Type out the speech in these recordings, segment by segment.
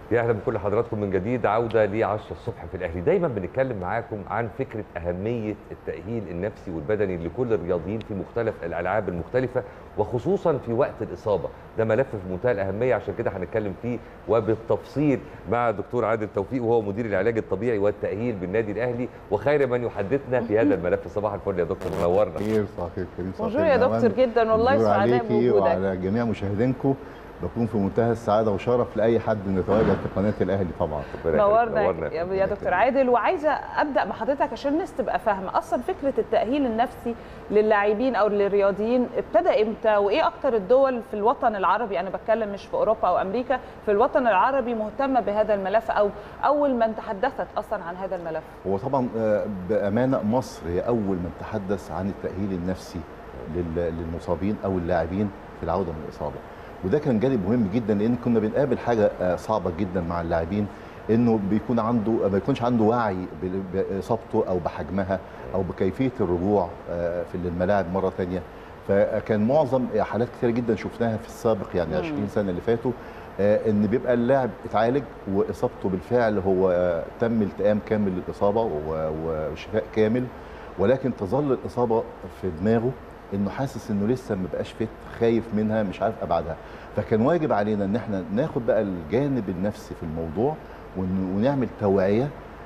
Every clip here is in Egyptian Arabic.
يا اهلا بكل حضراتكم من جديد عوده ل 10 الصبح في الاهلي دايما بنتكلم معاكم عن فكره اهميه التاهيل النفسي والبدني لكل الرياضيين في مختلف الالعاب المختلفه وخصوصا في وقت الاصابه ده ملف في منتهى الاهميه عشان كده هنتكلم فيه وبالتفصيل مع دكتور عادل توفيق وهو مدير العلاج الطبيعي والتاهيل بالنادي الاهلي وخير من يحدثنا في هذا الملف صباح الفل يا دكتور منورنا خير صباح الخير كريم صباح بونجور الخير يا نعمان. دكتور جدا والله بونجور سعداء عليكي بوجودك وعلى جميع مشاهدينكم بكون في منتهى السعاده وشرف لاي حد انه يتواجد في قناه الاهلي طبعا ربنا يخليك. نورنا يا يا دكتور عادل وعايزه ابدا بحضرتك عشان الناس تبقى فاهمه اصلا فكره التاهيل النفسي للاعبين او للرياضيين ابتدى امتى وايه اكتر الدول في الوطن العربي انا بتكلم مش في اوروبا او امريكا في الوطن العربي مهتمه بهذا الملف او اول من تحدثت اصلا عن هذا الملف هو طبعا آه، بامانه مصر هي اول من تحدث عن التاهيل النفسي لل- للمصابين او اللاعبين في العوده من الاصابه وده كان جانب مهم جدا لان كنا بنقابل حاجه آه، صعبه جدا مع اللاعبين انه بيكون عنده ما يكونش عنده وعي ب- باصابته او بحجمها او بكيفيه الرجوع آه، في الملاعب مره ثانيه فكان معظم حالات كتير جدا شفناها في السابق يعني مم. 20 سنه اللي فاتوا آه، ان بيبقى اللاعب اتعالج واصابته بالفعل هو آه، تم التئام كامل للاصابه و- وشفاء كامل ولكن تظل الاصابه في دماغه انه حاسس انه لسه ما بقاش فت خايف منها مش عارف ابعدها فكان واجب علينا ان احنا ناخد بقى الجانب النفسي في الموضوع ون- ونعمل توعيه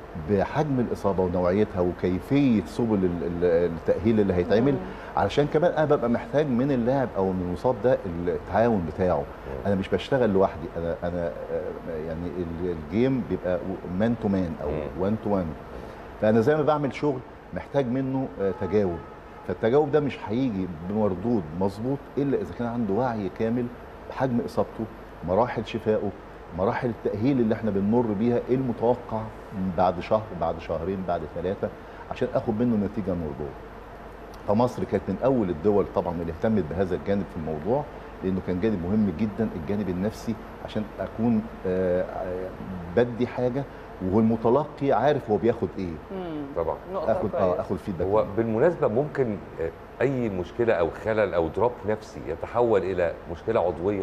بحجم الاصابه ونوعيتها وكيفيه سبل ال- ال- التاهيل اللي هيتعمل علشان كمان انا ببقى محتاج من اللاعب او من المصاب ده التعاون بتاعه انا مش بشتغل لوحدي انا انا آه، يعني ال- الجيم بيبقى مان تو مان او مم. وان تو وان فانا زي ما بعمل شغل محتاج منه آه، تجاوب فالتجاوب ده مش هيجي بمردود مظبوط الا اذا كان عنده وعي كامل بحجم اصابته مراحل شفائه مراحل التاهيل اللي احنا بنمر بيها ايه المتوقع بعد شهر بعد شهرين بعد ثلاثه عشان اخد منه نتيجه مرضيه فمصر كانت من اول الدول طبعا اللي اهتمت بهذا الجانب في الموضوع لانه كان جانب مهم جدا الجانب النفسي عشان اكون آه، آه، بدي حاجه والمتلقي عارف هو بياخد ايه مم. طبعا نقطه اخد اه كويسة. اخد فيدباك هو بالمناسبه ممكن آه، اي مشكله او خلل او دروب نفسي يتحول الى مشكله عضويه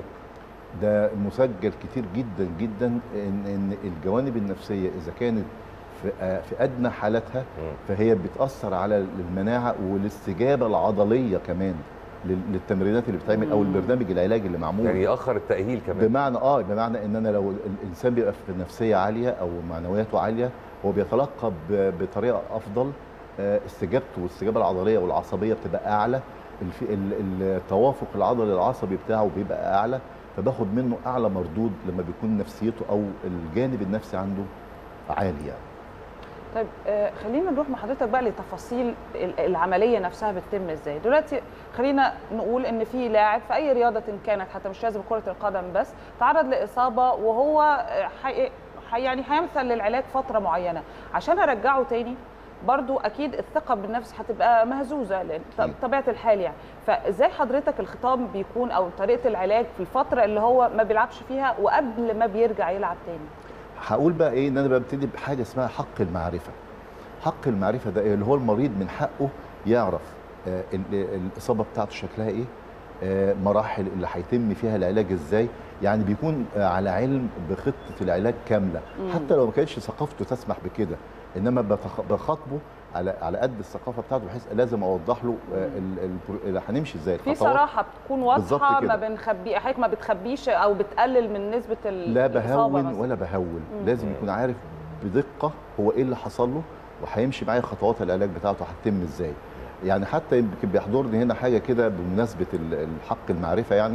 ده مسجل كتير جدا جدا ان ان الجوانب النفسيه اذا كانت في آه، في ادنى حالاتها مم. فهي بتاثر على المناعه والاستجابه العضليه كمان لل- للتمرينات اللي بتتعمل او مم. البرنامج العلاجي اللي معمول يعني ياخر التاهيل كمان بمعنى اه بمعنى ان انا لو الانسان بيبقى في نفسيه عاليه او معنوياته عاليه هو بيتلقى ب- بطريقه افضل آه، استجابته والاستجابه العضليه والعصبيه بتبقى اعلى الف- ال- التوافق العضلي العصبي بتاعه بيبقى اعلى فباخد منه اعلى مردود لما بيكون نفسيته او الجانب النفسي عنده عالي يعني طيب آه، خلينا نروح مع حضرتك بقى لتفاصيل ال- العمليه نفسها بتتم ازاي دلوقتي خلينا نقول ان في لاعب في اي رياضه كانت حتى مش لازم كره القدم بس تعرض لاصابه وهو آه، حي... حي... يعني هيمثل للعلاج فتره معينه عشان ارجعه تاني برضو اكيد الثقه بالنفس هتبقى مهزوزه لان ط- أكيد. طبيعه الحال يعني فازاي حضرتك الخطاب بيكون او طريقه العلاج في الفتره اللي هو ما بيلعبش فيها وقبل ما بيرجع يلعب تاني هقول بقى ايه ان انا ببتدي بحاجه اسمها حق المعرفه حق المعرفه ده إيه؟ اللي هو المريض من حقه يعرف آه، ال- الاصابه بتاعته شكلها ايه آه، مراحل اللي هيتم فيها العلاج ازاي يعني بيكون آه، على علم بخطه العلاج كامله مم. حتى لو ما كانتش ثقافته تسمح بكده انما بتخ- بخاطبه على على قد الثقافه بتاعته بحيث لازم اوضح له آه، ال- ال- اللي هنمشي ازاي في الخطوات. صراحه بتكون بالظبط واضحه كده. ما بنخبي حضرتك ما بتخبيش او بتقلل من نسبه ال- لا الإصابة بهون مثلاً. ولا بهول مم. لازم مم. يكون عارف بدقه هو ايه اللي حصل له وهيمشي معايا خطوات العلاج بتاعته هتتم ازاي يعني حتى يمكن بيحضرني هنا حاجه كده بمناسبه ال- الحق المعرفه يعني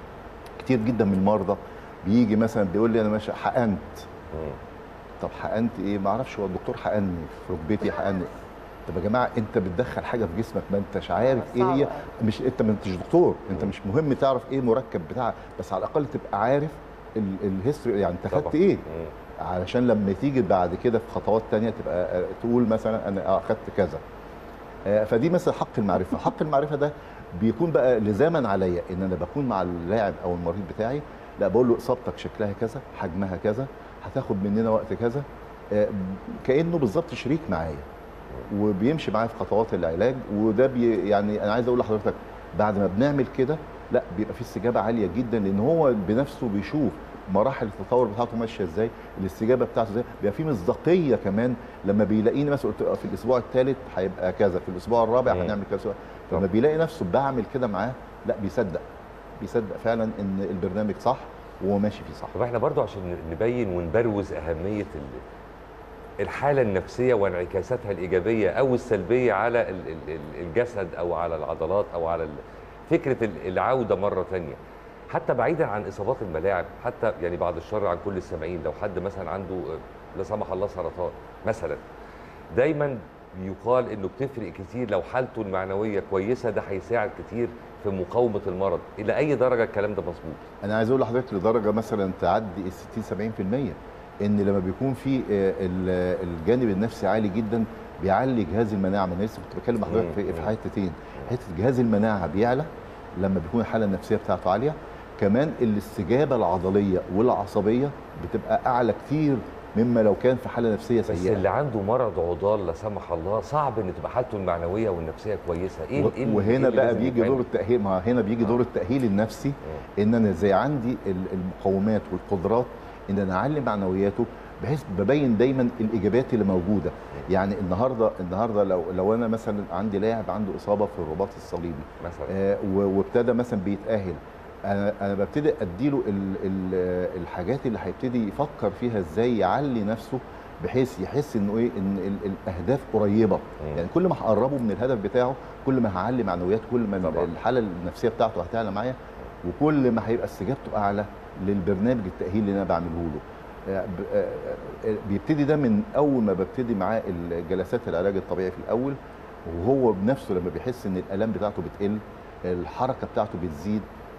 كتير جدا من المرضى بيجي مثلا بيقول لي انا ماشي حقنت مم. طب حقنت ايه ما اعرفش هو الدكتور حقني في ركبتي حقني طب يا جماعه انت بتدخل حاجه في جسمك ما انتش عارف ايه صعبة هي أوي. مش انت ما انتش دكتور انت مم. مش مهم تعرف ايه المركب بتاعك بس على الاقل تبقى عارف ال- الهيستوري يعني انت طبعاً. خدت ايه مم. علشان لما تيجي بعد كده في خطوات تانية تبقى آه، تقول مثلا انا اخدت كذا آه، فدي مثلا حق المعرفه حق المعرفه ده بيكون بقى لزاما عليا ان انا بكون مع اللاعب او المريض بتاعي لا بقول له اصابتك شكلها كذا حجمها كذا هتاخد مننا وقت كذا آه، كانه بالظبط شريك معايا وبيمشي معايا في خطوات العلاج وده بي يعني انا عايز اقول لحضرتك بعد ما بنعمل كده لا بيبقى في استجابه عاليه جدا لان هو بنفسه بيشوف مراحل التطور بتاعته ماشيه ازاي الاستجابه بتاعته ازاي بيبقى في مصداقيه كمان لما بيلاقيني مثلا قلت في الاسبوع الثالث هيبقى كذا في الاسبوع الرابع مم. هنعمل كذا طبعا. لما بيلاقي نفسه بعمل كده معاه لا بيصدق بيصدق فعلا ان البرنامج صح وهو ماشي فيه صح طب احنا برضو عشان نبين ونبروز اهميه ال- الحاله النفسيه وانعكاساتها الايجابيه او السلبيه على ال- ال- ال- الجسد او على العضلات او على ال- فكره ال- العوده مره تانية حتى بعيدا عن اصابات الملاعب حتى يعني بعد الشر عن كل السامعين لو حد مثلا عنده آه، لا سمح الله سرطان مثلا دايما يقال انه بتفرق كتير لو حالته المعنويه كويسه ده هيساعد كتير في مقاومه المرض الى اي درجه الكلام ده مظبوط انا عايز اقول لحضرتك لدرجه مثلا تعدي ال 60 70% ان لما بيكون في آه، ال- الجانب النفسي عالي جدا بيعلي جهاز المناعه ما انا لسه كنت بكلم مع حضرتك في في حتتين حته جهاز المناعه بيعلى لما بيكون الحاله النفسيه بتاعته عاليه كمان الاستجابه العضليه والعصبيه بتبقى اعلى كتير مما لو كان في حاله نفسيه بس سيئه اللي عنده مرض عضال لا سمح الله صعب ان تبقى حالته المعنويه والنفسيه كويسه ايه و- إيه اللي- وهنا إيه اللي بقى لازم بيجي يتعمل؟ دور التاهيل ما هنا بيجي دور التاهيل النفسي ان انا زي عندي ال- المقومات والقدرات ان انا اعلي معنوياته بحيث ببين دايما الايجابيات اللي موجوده يعني النهارده النهارده لو لو انا مثلا عندي لاعب عنده اصابه في الرباط الصليبي مثلا آه، و- وابتدى مثلا بيتاهل انا انا ببتدي اديله ال- ال- الحاجات اللي هيبتدي يفكر فيها ازاي يعلي نفسه بحيث يحس انه ايه ان ال- الاهداف قريبه مم. يعني كل ما هقربه من الهدف بتاعه كل ما هعلي معنوياته كل ما طبعاً. الحاله النفسيه بتاعته هتعلى معايا وكل ما هيبقى استجابته اعلى للبرنامج التاهيل اللي انا بعمله له آه، ب- آه، آه، بيبتدي ده من اول ما ببتدي معاه الجلسات العلاج الطبيعي في الاول وهو بنفسه لما بيحس ان الالام بتاعته بتقل الحركه بتاعته بتزيد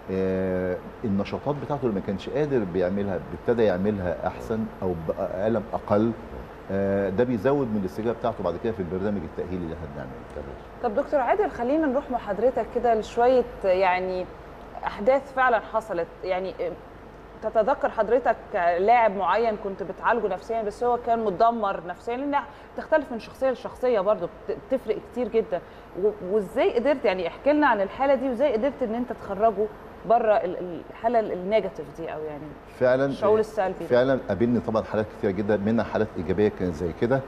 آه، النشاطات بتاعته اللي ما كانش قادر بيعملها ابتدى يعملها احسن او بالم اقل آه، ده بيزود من الاستجابه بتاعته بعد كده في البرنامج التاهيلي اللي احنا بنعمله تمام. طب دكتور عادل خلينا نروح مع حضرتك كده لشويه يعني احداث فعلا حصلت يعني تتذكر حضرتك لاعب معين كنت بتعالجه نفسيا بس هو كان متدمر نفسيا لان بتختلف من شخصيه لشخصيه برضه بت- بتفرق كتير جدا و- وازاي قدرت يعني احكي لنا عن الحاله دي وازاي قدرت ان انت تخرجه بره ال- الحاله ال- النيجاتيف دي او يعني فعلا الشعور السلبي ده. فعلا قابلني طبعا حالات كتير جدا منها حالات ايجابيه كانت زي كده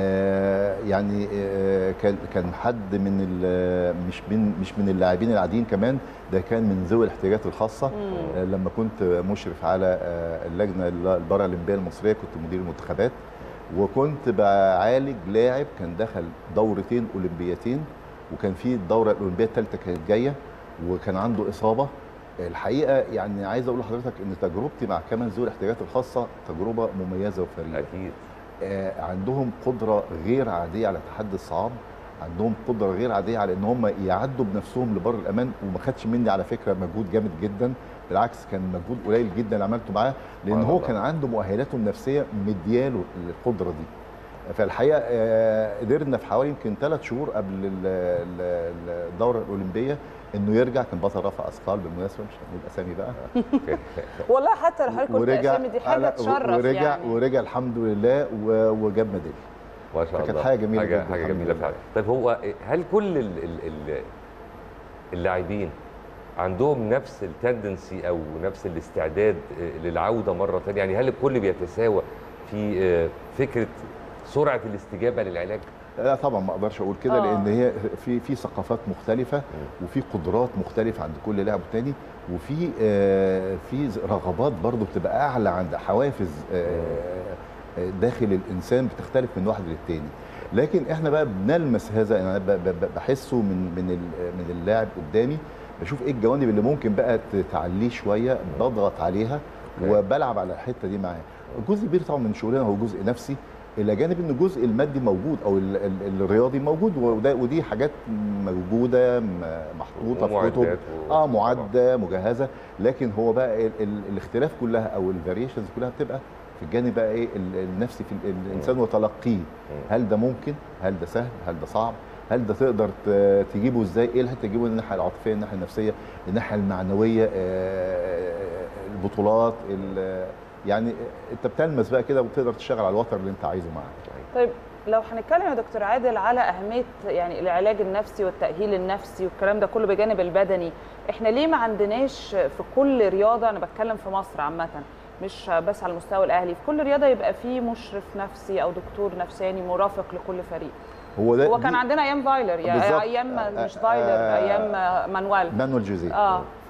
آه يعني آه كان كان حد من ال- مش من مش من اللاعبين العاديين كمان ده كان من ذوي الاحتياجات الخاصه مم. آه لما كنت مشرف على آه اللجنه البارالمبيه المصريه كنت مدير المنتخبات وكنت بعالج لاعب كان دخل دورتين اولمبيتين وكان في الدوره الاولمبيه الثالثه كانت جايه وكان عنده اصابه الحقيقه يعني عايز اقول لحضرتك ان تجربتي مع كمان ذوي الاحتياجات الخاصه تجربه مميزه وفريده اكيد آه، عندهم قدره غير عاديه على تحدي الصعاب عندهم قدره غير عاديه على ان هم يعدوا بنفسهم لبر الامان وما خدش مني على فكره مجهود جامد جدا بالعكس كان مجهود قليل جدا اللي عملته معاه لان سبحان هو الله. كان عنده مؤهلاته النفسيه مدياله القدره دي فالحقيقه آه، قدرنا في حوالي يمكن ثلاث شهور قبل ال- ال- الدوره الاولمبيه انه يرجع كان بطل رفع اثقال بالمناسبه مش هنقول اسامي بقى والله حتى لو حضرتك قلت اسامي دي آه، حاجه لا، تشرف ورجع يعني ورجع الحمد لله و- وجاب ميداليه ما شاء فكانت الله حاجة جميلة حاجه, جداً، حاجة الحمد جميله لله. فعلا طيب هو هل كل ال ال ال اللاعبين عندهم نفس التندنسي او نفس الاستعداد آه، للعوده مره ثانيه يعني هل الكل بيتساوى في آه، فكره سرعه الاستجابه للعلاج لا طبعا ما اقدرش اقول كده آه. لان هي في في ثقافات مختلفه وفي قدرات مختلفه عند كل لاعب والتاني وفي آه، في رغبات برضو بتبقى اعلى عند حوافز آه، آه، داخل الانسان بتختلف من واحد للتاني لكن احنا بقى بنلمس هذا انا ب- ب- بحسه من من ال- من اللاعب قدامي بشوف ايه الجوانب اللي ممكن بقى تعليه شويه بضغط عليها أوكي. وبلعب على الحته دي معاه جزء كبير طبعا من شغلنا هو جزء نفسي الى جانب ان الجزء المادي موجود او ال- ال- الرياضي موجود وده ودي حاجات موجوده م- محطوطه في كتب ومعدات و- اه معده مجهزه لكن هو بقى ال ال الاختلاف كلها او الفاريشنز كلها بتبقى في الجانب بقى ايه ال- النفسي في ال- الانسان وتلقيه هل ده ممكن هل ده سهل هل ده صعب هل ده تقدر ت- تجيبه ازاي ايه اللي هتجيبه من الناحيه العاطفيه الناحيه النفسيه الناحيه المعنويه آه، البطولات ال- يعني انت بتلمس بقى كده وتقدر تشتغل على الوتر اللي انت عايزه معاه طيب لو هنتكلم يا دكتور عادل على اهميه يعني العلاج النفسي والتاهيل النفسي والكلام ده كله بجانب البدني احنا ليه ما عندناش في كل رياضه انا بتكلم في مصر عامه مش بس على المستوى الاهلي في كل رياضه يبقى في مشرف نفسي او دكتور نفساني مرافق لكل فريق هو ده هو كان دي- عندنا ايام فايلر يعني بالظبط. ايام آه، مش آه، فايلر آه، ايام مانويل مانويل جوزيه اه ف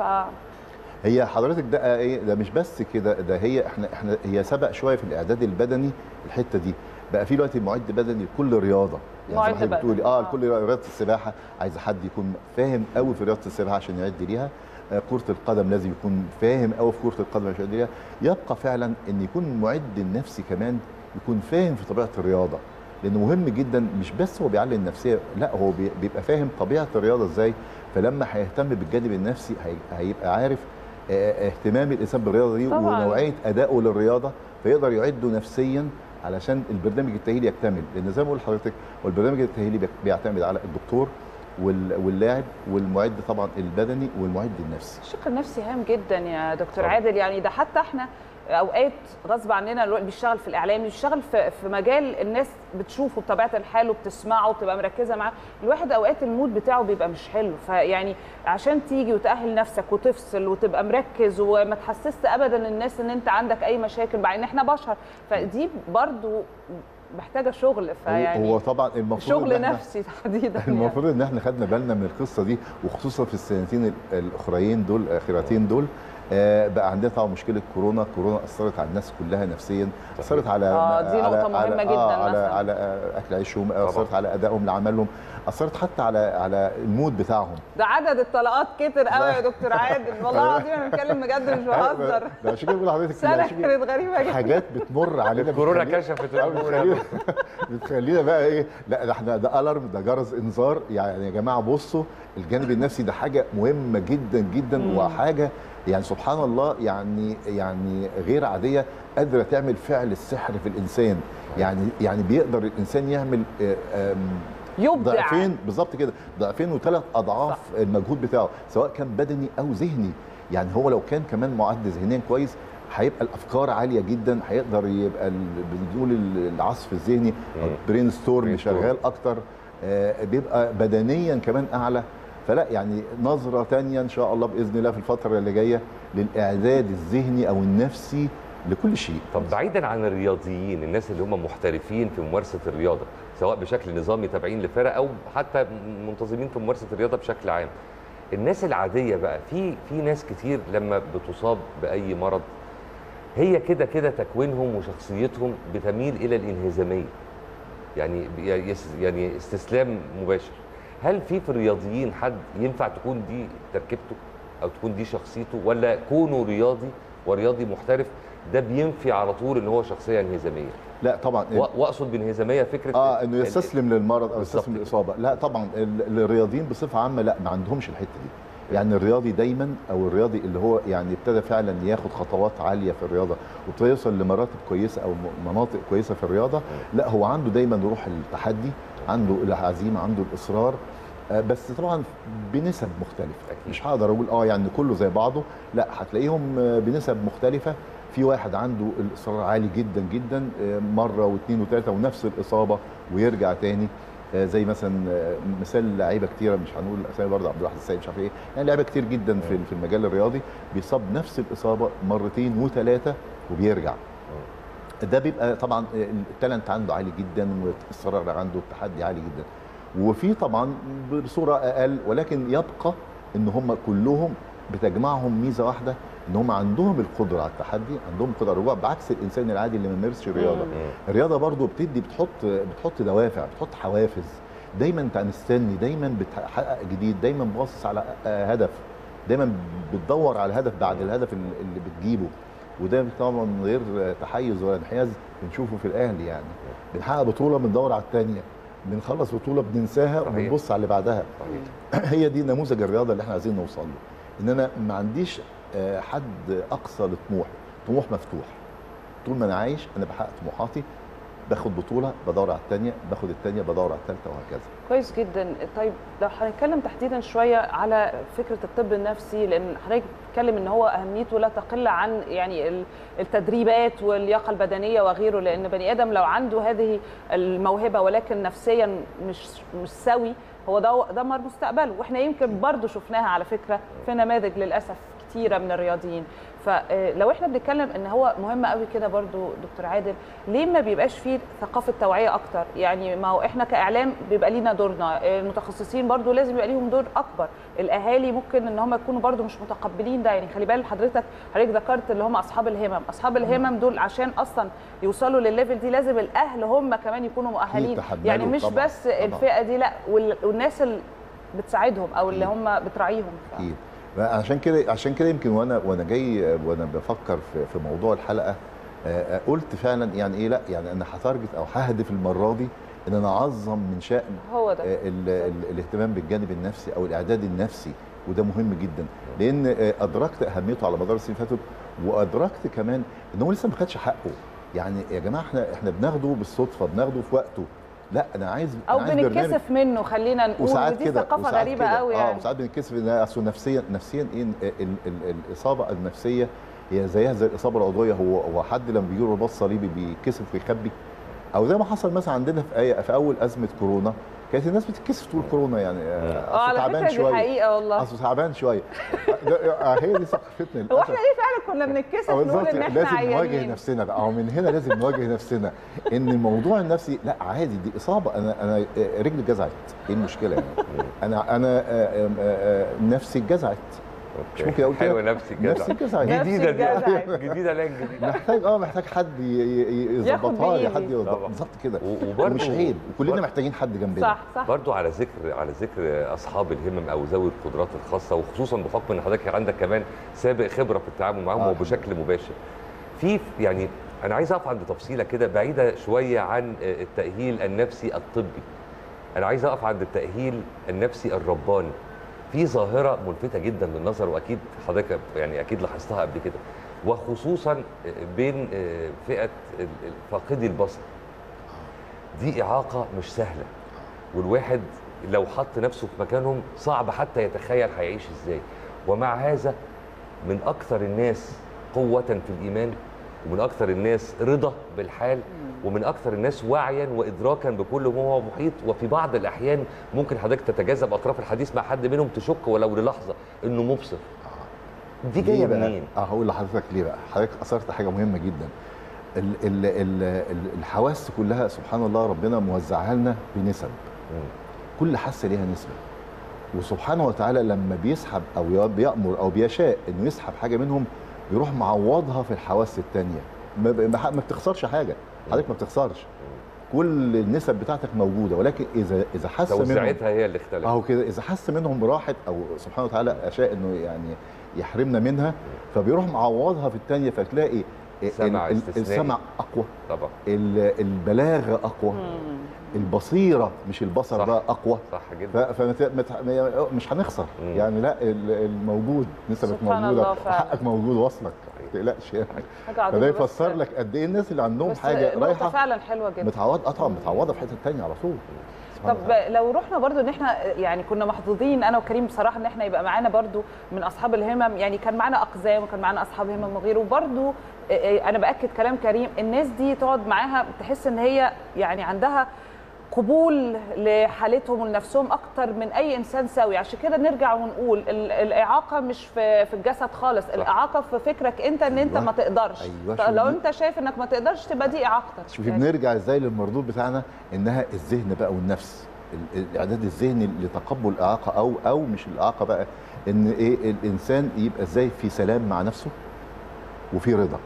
هي حضرتك ده ايه ده مش بس كده ده هي احنا احنا هي سبق شويه في الاعداد البدني الحته دي بقى في دلوقتي معد بدني لكل رياضه معد زي ما حضرتك بدني، بتقولي اه آه. لكل رياضه السباحه عايزه حد يكون فاهم قوي في رياضه السباحه عشان يعد ليها آه، كرة القدم لازم يكون فاهم قوي في كرة القدم عشان يعد ليها يبقى فعلا ان يكون المعد النفسي كمان يكون فاهم في طبيعة الرياضة لانه مهم جدا مش بس هو بيعلم النفسية لا هو بي- بيبقى فاهم طبيعة الرياضة ازاي فلما هيهتم بالجانب النفسي هي- هيبقى عارف آه، اهتمام الانسان بالرياضه دي طبعاً. ونوعيه ادائه للرياضه فيقدر يعده نفسيا علشان البرنامج التاهيلي يكتمل لان زي ما بقول لحضرتك هو البرنامج التاهيلي بيك- بيعتمد على الدكتور وال- واللاعب والمعد طبعا البدني والمعد النفسي الشق النفسي هام جدا يا دكتور طبعا. عادل يعني ده حتى احنا اوقات غصب عننا الواحد بيشتغل في الاعلام بيشتغل في, في مجال الناس بتشوفه بطبيعه الحال وبتسمعه وبتبقى مركزه معاه الواحد اوقات المود بتاعه بيبقى مش حلو فيعني عشان تيجي وتاهل نفسك وتفصل وتبقى مركز وما تحسسش ابدا الناس ان انت عندك اي مشاكل مع ان احنا بشر فدي برضو محتاجه شغل هو- فيعني هو طبعا المفروض إن شغل إحنا- نفسي تحديدا يعني. المفروض ان احنا خدنا بالنا من القصه دي وخصوصا في السنتين ال- الاخرين دول الاخيرتين دول آه، بقى عندنا طبعا مشكله كورونا كورونا اثرت على الناس كلها نفسيا اثرت على آه، دي على نقطة على مهمة آه جداً على مثلاً. على آه، اكل عيشهم اثرت على ادائهم لعملهم اثرت حتى على على المود بتاعهم ده عدد الطلقات كتر قوي يا دكتور عادل والله العظيم انا بتكلم بجد مش بهزر ده عشان كده بقول لحضرتك سنه عشان كده كانت غريبه جدا حاجات بتمر علينا الكورونا بتخلينا- كشفت آه، الامور بتخلينا بتخلينا بقى ايه لا ده احنا ده الارم ده جرس انذار يعني يا جماعه بصوا الجانب النفسي ده حاجه مهمه جدا جدا مم. وحاجه يعني سبحان الله يعني يعني غير عاديه قادره تعمل فعل السحر في الانسان يعني يعني بيقدر الانسان يعمل آه، آم، يبدع ضعفين بالظبط كده ضعفين وثلاث اضعاف صح. المجهود بتاعه سواء كان بدني او ذهني يعني هو لو كان كمان معد ذهنيا كويس هيبقى الافكار عاليه جدا هيقدر يبقى ال- بنقول ال- العصف الذهني مم. برين ستورم brainstorm. شغال اكتر آه، بيبقى بدنيا كمان اعلى فلا يعني نظره تانية ان شاء الله باذن الله في الفتره اللي جايه للاعداد الذهني او النفسي لكل شيء طب بعيدا عن الرياضيين الناس اللي هم محترفين في ممارسه الرياضه سواء بشكل نظامي تابعين لفرق او حتى منتظمين في ممارسه الرياضه بشكل عام الناس العاديه بقى في في ناس كتير لما بتصاب باي مرض هي كده كده تكوينهم وشخصيتهم بتميل الى الانهزاميه يعني يس- يعني استسلام مباشر هل في في الرياضيين حد ينفع تكون دي تركيبته او تكون دي شخصيته ولا كونه رياضي ورياضي محترف ده بينفي على طول ان هو شخصيه انهزاميه لا طبعا و- واقصد بانهزاميه فكره اه ال- انه ال- يستسلم للمرض او بالظبط يستسلم كده. للاصابه لا طبعا ال- الرياضيين بصفه عامه لا ما عندهمش الحته دي يعني الرياضي دايما او الرياضي اللي هو يعني ابتدى فعلا ياخد خطوات عاليه في الرياضه وابتدى يوصل لمراتب كويسه او م- مناطق كويسه في الرياضه لا هو عنده دايما روح التحدي عنده العزيمه عنده الاصرار آه، بس طبعا بنسب مختلفه أكيد. مش هقدر اقول اه يعني كله زي بعضه لا هتلاقيهم آه، بنسب مختلفه في واحد عنده الاصرار عالي جدا جدا آه، مره واثنين وثلاثه ونفس الاصابه ويرجع تاني آه، زي مثلا آه، مثال لعيبه كتيره مش هنقول اسامي برضه عبد الواحد السيد مش عارف ايه يعني لعيبه كتير جدا في في المجال الرياضي بيصاب نفس الاصابه مرتين وثلاثه وبيرجع ده بيبقى طبعا التالنت عنده عالي جدا والاصرار عنده التحدي عالي جدا وفي طبعا بصوره اقل ولكن يبقى ان هم كلهم بتجمعهم ميزه واحده ان هم عندهم القدره على التحدي عندهم قدره على الرجوع بعكس الانسان العادي اللي ما بيمارسش الرياضه مم. مم. الرياضه برضو بتدي بتحط بتحط دوافع بتحط حوافز دايما انت مستني دايما بتحقق جديد دايما باصص على آه، هدف دايما بتدور على الهدف بعد الهدف اللي اللي بتجيبه وده طبعا من غير تحيز ولا انحياز بنشوفه في الاهلي يعني بنحقق بطوله بندور على الثانيه بنخلص بطوله بننساها صحيح. وبنبص على اللي بعدها صحيح. هي دي نموذج الرياضه اللي احنا عايزين نوصل له ان انا ما عنديش آه، حد اقصى لطموح طموح مفتوح طول ما انا عايش انا بحقق طموحاتي باخد بطوله بدور على الثانيه باخد الثانيه بدور على الثالثه وهكذا كويس جدا طيب لو هنتكلم تحديدا شويه على فكره الطب النفسي لان حضرتك بتتكلم ان هو اهميته لا تقل عن يعني ال- التدريبات واللياقه البدنيه وغيره لان بني ادم لو عنده هذه الموهبه ولكن نفسيا مش مش سوي هو ده دمر مستقبله واحنا يمكن برضو شفناها على فكره في نماذج للاسف كتيره من الرياضيين فلو احنا بنتكلم ان هو مهم قوي كده برضو دكتور عادل ليه ما بيبقاش فيه ثقافه توعيه اكتر يعني ما هو احنا كاعلام بيبقى لينا دورنا المتخصصين برضو لازم يبقى ليهم دور اكبر الاهالي ممكن ان هم يكونوا برضو مش متقبلين ده يعني خلي بال حضرتك حضرتك ذكرت اللي هم اصحاب الهمم اصحاب الهمم دول عشان اصلا يوصلوا للليفل دي لازم الاهل هم كمان يكونوا مؤهلين يتحملوا يعني مش طبعاً، بس طبعاً. الفئه دي لا وال- والناس اللي بتساعدهم او اللي هم بتراعيهم ف- اكيد عشان كده عشان كده يمكن وانا وانا جاي وانا بفكر في في موضوع الحلقه آه، آه، قلت فعلا يعني ايه لا يعني انا هتارجت او ههدف المره دي ان انا اعظم من شان هو ده آه، ال- ال- الاهتمام بالجانب النفسي او الاعداد النفسي وده مهم جدا لان آه، ادركت اهميته على مدار السنين اللي فاتت وادركت كمان ان هو لسه ما خدش حقه يعني يا جماعه احنا احنا بناخده بالصدفه بناخده في وقته لا انا عايز او أنا عايز برنامج بنتكسف منه خلينا نقول وساعات ودي كده ثقافه وساعات غريبه كده. قوي اه يعني وساعات بنتكسف ان اصل نفسيا نفسيا ايه ال- ال- ال- الاصابه النفسيه هي زيها زي الاصابه العضويه هو هو حد لما بيجي له رباط صليبي بيتكسف ويخبي او زي ما حصل مثلا عندنا في أي في اول ازمه كورونا كانت الناس بتتكسف تقول كورونا يعني آه، اه أصل على تعبان فكره دي شويه حقيقه والله اصل تعبان شويه ده- آه، هي دي ثقافتنا هو للاسف احنا ليه فعلا كنا بنتكسف آه، نقول بالظبط ان احنا لازم نواجه عيانين نفسنا بقى او من هنا لازم نواجه نفسنا ان الموضوع النفسي لا عادي دي اصابه انا انا آه، رجلي اتجزعت ايه المشكله يعني انا انا آه، آه، آه، نفسي اتجزعت مش ممكن اقول كده حلوه نفسي كده نفسي اتجزعت نفسي جديده دي اتجزعت. جديده لا جديده محتاج اه محتاج حد ي- ي- ياخد يظبطها لي بإيدي. حد يوضح- طبعا. بالظبط كده و- وبرضه مش عيب وكلنا برضه- محتاجين حد جنبنا صح صح برضو على ذكر على ذكر اصحاب الهمم او ذوي القدرات الخاصه وخصوصا بحكم ان حضرتك عندك كمان سابق خبره في التعامل معاهم آه. وبشكل مباشر. في يعني انا عايز اقف عند تفصيله كده بعيده شويه عن التاهيل النفسي الطبي. انا عايز اقف عند التاهيل النفسي الرباني. في ظاهره ملفته جدا للنظر واكيد حضرتك يعني اكيد لاحظتها قبل كده وخصوصا بين فئه فاقدي البصر. دي اعاقه مش سهله والواحد لو حط نفسه في مكانهم صعب حتى يتخيل هيعيش ازاي ومع هذا من اكثر الناس قوه في الايمان ومن اكثر الناس رضا بالحال ومن اكثر الناس وعيا وادراكا بكل ما هو محيط وفي بعض الاحيان ممكن حضرتك تتجاذب اطراف الحديث مع حد منهم تشك ولو للحظه انه مبصر دي ليه جايه بقى؟ منين اه هقول لحضرتك ليه بقى حضرتك اثرت حاجه مهمه جدا ال ال ال ال الحواس كلها سبحان الله ربنا موزعها لنا بنسب مم. كل حاسه ليها نسبه وسبحانه وتعالى لما بيسحب او ي- بيامر او بيشاء انه يسحب حاجه منهم بيروح معوضها في الحواس التانية ما, ب- ما ما بتخسرش حاجه حضرتك ما بتخسرش كل النسب بتاعتك موجوده ولكن اذا اذا حس منهم توزيعتها هي اللي اختلفت اهو كده اذا حس منهم براحه او سبحانه وتعالى اشاء انه يعني يحرمنا منها فبيروح معوضها في الثانيه فتلاقي سمع ال- ال- استثنائي. السمع اقوى طبعا ال- البلاغه اقوى مم. البصيره مش البصر صح. بقى اقوى صح ف- جدا فمت- مت- م- مش هنخسر مم. يعني لا ال- الموجود نسبك سبحان موجوده الله فعلا. وحقك موجود واصلك ما تقلقش يعني حاجه عظيمه فده بس- يفسر لك قد ايه الناس اللي عندهم بس حاجه نقطة رايحه فعلا حلوه جدا متعوضه اه طبعا متعوضه في حته ثانيه على طول سبحان طب الله. لو رحنا برضو ان احنا يعني كنا محظوظين انا وكريم بصراحه ان احنا يبقى معانا برضو من اصحاب الهمم يعني كان معانا اقزام وكان معانا اصحاب همم وغيره وبرضو آه، آه، انا باكد كلام كريم الناس دي تقعد معاها تحس ان هي يعني عندها قبول لحالتهم ولنفسهم اكتر من اي انسان سوي عشان كده نرجع ونقول ال- الاعاقه مش في في الجسد خالص الاعاقه في فكرك انت ان انت أيوة. ما تقدرش أيوة، طب شوف لو دي. انت شايف انك ما تقدرش تبقى دي اعاقتك شوفي يعني بنرجع ازاي للمردود بتاعنا انها الذهن بقى والنفس ال- الاعداد الذهني لتقبل الاعاقه او او مش الاعاقه بقى ان ايه الانسان يبقى ازاي في سلام مع نفسه وفي رضا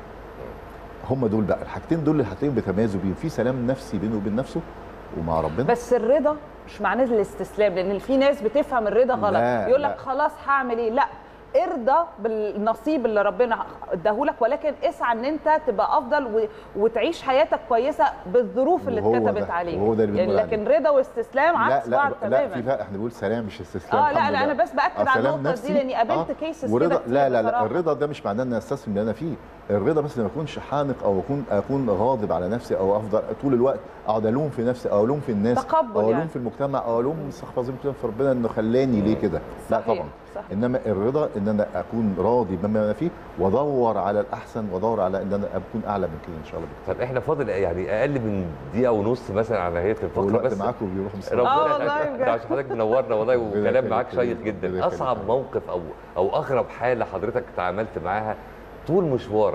هم دول بقى الحاجتين دول اللي هتلاقيهم بيتميزوا بيهم في سلام نفسي بينه وبين نفسه ومع ربنا بس الرضا مش معناه الاستسلام لان في ناس بتفهم الرضا غلط لا، يقول لا. لك خلاص هعمل ايه لا ارضى بالنصيب اللي ربنا اداهولك ولكن اسعى ان انت تبقى افضل و... وتعيش حياتك كويسه بالظروف اللي وهو اتكتبت ده- عليك وهو ده اللي يعني بنقول لكن رضا واستسلام عكس لا بعض لا لا في تماما فرق احنا بنقول سلام مش استسلام اه لا الحمد لا لله. انا بس باكد آه، على سلام النقطه دي نفسي. لاني قابلت آه، كيسز كده ورضا كتير لا لا لا بصراحة. الرضا ده مش معناه ان استسلم اللي انا فيه الرضا بس لما اكونش حانق او اكون اكون غاضب على نفسي او افضل طول الوقت اقعد الوم في نفسي او الوم في الناس تقبل او الوم يعني. في المجتمع او الوم استغفر الله العظيم في ربنا انه خلاني ليه كده لا صحيح، طبعا صحيح. انما الرضا ان انا اكون راضي بما انا فيه وادور على الاحسن وادور على ان انا اكون اعلى من كده ان شاء الله بكتير طب احنا فاضل يعني اقل من دقيقه ونص مثلا على نهايه الفقره والوقت بس معاكم بيروح بسرعه ربنا آه والله يخليك. بجد. ده عشان حضرتك منورنا والله ربنا وكلام يخليك معاك حبيبي. شيق ربنا جدا يخليك اصعب حبيبي. موقف او او اغرب حاله حضرتك تعاملت معاها طول مشوارك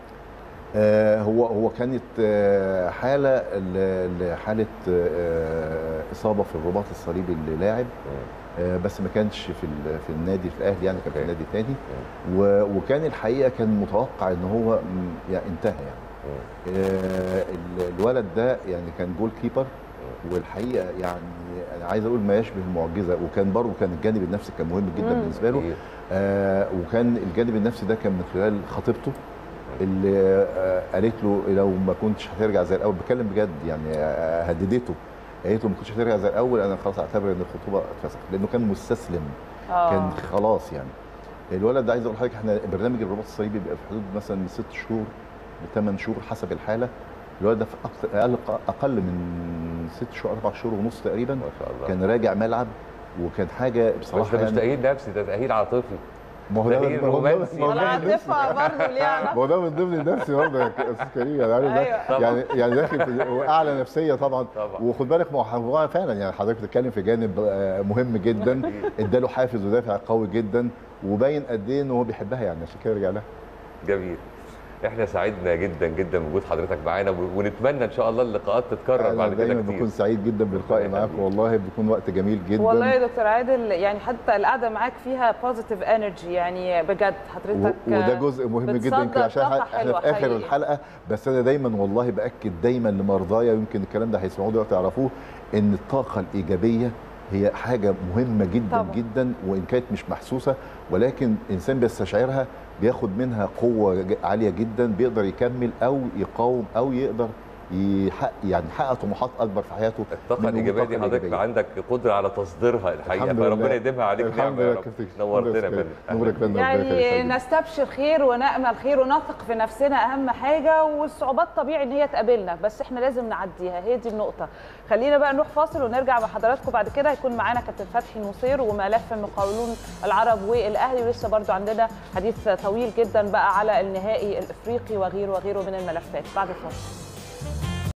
آه، هو هو كانت آه، حاله ل- لحاله آه، اصابه في الرباط الصليبي اللي لاعب آه، بس ما كانش في ال- في النادي في الاهلي يعني كان في أوكي. نادي تاني و- وكان الحقيقه كان متوقع ان هو م، يعني انتهى يعني آه، ال- الولد ده يعني كان جول كيبر والحقيقه يعني انا عايز اقول ما يشبه المعجزه وكان برضه كان الجانب النفسي كان مهم جدا مم. بالنسبه له كتير. آه وكان الجانب النفسي ده كان من خلال خطيبته اللي آه قالت له لو ما كنتش هترجع زي الاول بتكلم بجد يعني آه هددته قالت له ما كنتش هترجع زي الاول انا خلاص اعتبر ان الخطوبه اتفسخت لانه كان مستسلم آه. كان خلاص يعني الولد ده عايز اقول لحضرتك احنا برنامج الرباط الصليبي بيبقى في حدود مثلا من ست شهور لثمان شهور حسب الحاله الولد ده في أكتر اقل اقل من ست شهور اربع شهور ونص تقريبا ما شاء الله كان راجع ملعب وكان حاجه بس بصراحه ده مش يعني تأهيل نفسي ده تأهيل عاطفي ما هو ده تأهيل ما هو ده- رومانسي. ما هو ده ولا من ضمن- عاطفه برضه ليها علاقه ما هو ده من ضمن النفسي برضه يا استاذ كريم يعني عارف ده أيوة. يعني يعني داخل في هو اعلى نفسيه طبعا طبعا. وخد بالك ما هو هو فعلا يعني حضرتك بتتكلم في جانب آه، مهم جدا اداله حافز ودافع قوي جدا وباين قد ايه ان هو بيحبها يعني عشان كده رجع لها جميل احنا سعدنا جدا جدا بوجود حضرتك معانا ونتمنى ان شاء الله اللقاءات تتكرر انا بعد كده دايما كتير بكون سعيد جدا بلقائي ربنا معاكم يخليك. والله بيكون وقت جميل جدا والله يا دكتور عادل يعني حتى القعده معاك فيها بوزيتيف انرجي يعني بجد حضرتك و- وده جزء مهم جدا يمكن بتصدر عشان طاقة احنا حلوة في اخر حقيقي. الحلقه بس انا دايما والله باكد دايما لمرضايا يمكن الكلام ده هيسمعوه دلوقتي يعرفوه ان الطاقه الايجابيه هي حاجه مهمه جدا طبعا. طبعا. جدا وان كانت مش محسوسه ولكن الانسان بيستشعرها بياخد منها قوه ج- عاليه جدا بيقدر يكمل او يقاوم او يقدر يحقق يعني يحقق طموحات اكبر في حياته الطاقه من الايجابيه دي الطاقة حضرتك الإيجابية. عندك قدره على تصديرها الحقيقه الحمد فربنا لله. يديمها عليك الحمد نعمه يا لله رب كابتن. نورتنا يا فندم نورك أهلاً. فندم ربنا يعني يخليك. نستبشر خير ونأمل خير ونثق في نفسنا اهم حاجه والصعوبات طبيعي ان هي تقابلنا بس احنا لازم نعديها هي دي النقطه خلينا بقى نروح فاصل ونرجع بحضراتكم بعد كده هيكون معانا كابتن فتحي نصير وملف المقاولون العرب والاهلي ولسه برضو عندنا حديث طويل جدا بقى على النهائي الافريقي وغيره وغيره من الملفات بعد الفاصل